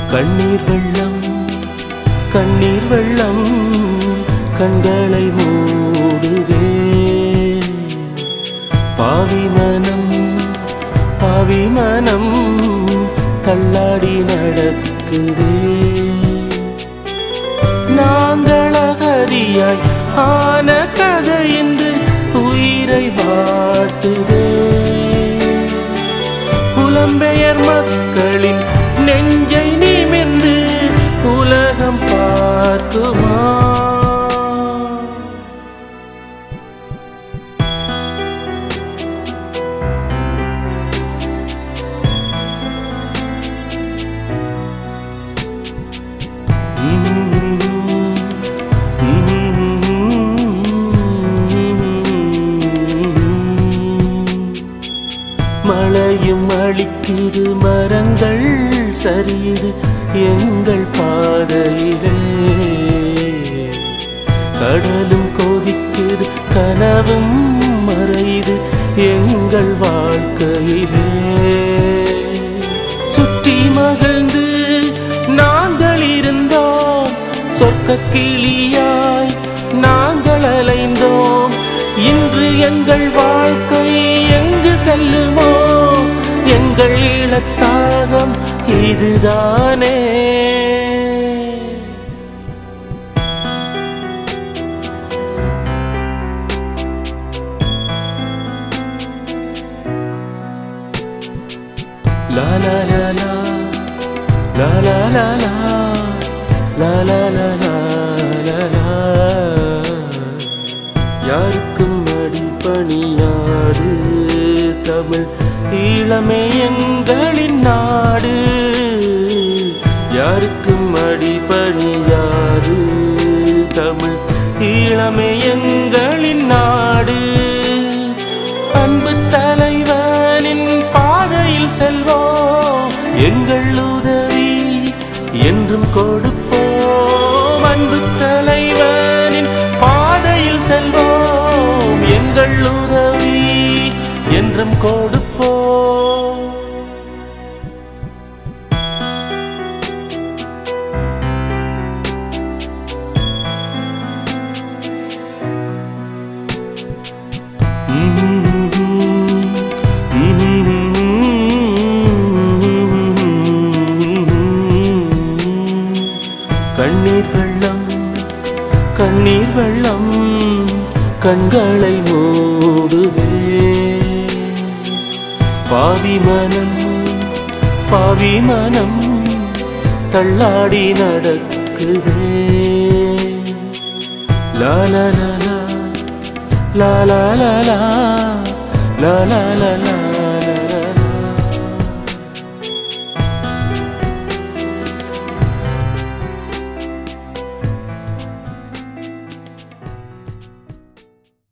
கண்ணீர் வெள்ளம் கண்ணீர் வெள்ளம் கண்களை மூடுதே பாவி மனம் பாவி மனம் தள்ளாடி நடக்குதே நாங்கள் அகதியாய் ஆன கதை என்று உயிரை வாட்டுதே புலம்பெயர் மக்களின் நெஞ்சை நிமிர்ந்து உலகம் பார்க்குமா மழையும் அழிக்குது மரங்கள் சரியுது எங்கள் பாதையிலே கடலும் கொதிக்குது கனவும் மறையுது எங்கள் வாழ்க்கையிலே சுற்றி மகிழ்ந்து நாங்கள் இருந்தோம் சொர்க்க கிளியாய் நாங்கள் அலைந்தோம் இன்று எங்கள் வாழ்க்கை எங்கு செல்லுமோ எங்கள் ஈழத்தாகம் இதுதானே லா லா லா லா லா லா லா லா லா லா லா லா லா லா யாருக்கும் அடிபணியாது தமிழ் ஈழமே எங்களின் நாடு யாருக்கும் அடிபணியாது தமிழ் ஈழமே எங்களின் நாடு அன்பு தலைவனின் பாதையில் செல்வோம் எங்கள் உதவி என்றும் கொடுப்போம் அன்பு தலைவனின் பாதையில் செல்வோம் எங்கள் உதவி என்றும் கொடுப்போம் கண்ணீர் வெள்ளம் கண்ணீர் வெள்ளம் கண்களை மூடுதே பாவி மனம் பாவி மனம் தள்ளாடி நடக்குதே லா லா லா லா லா லா லா லா லா லா லா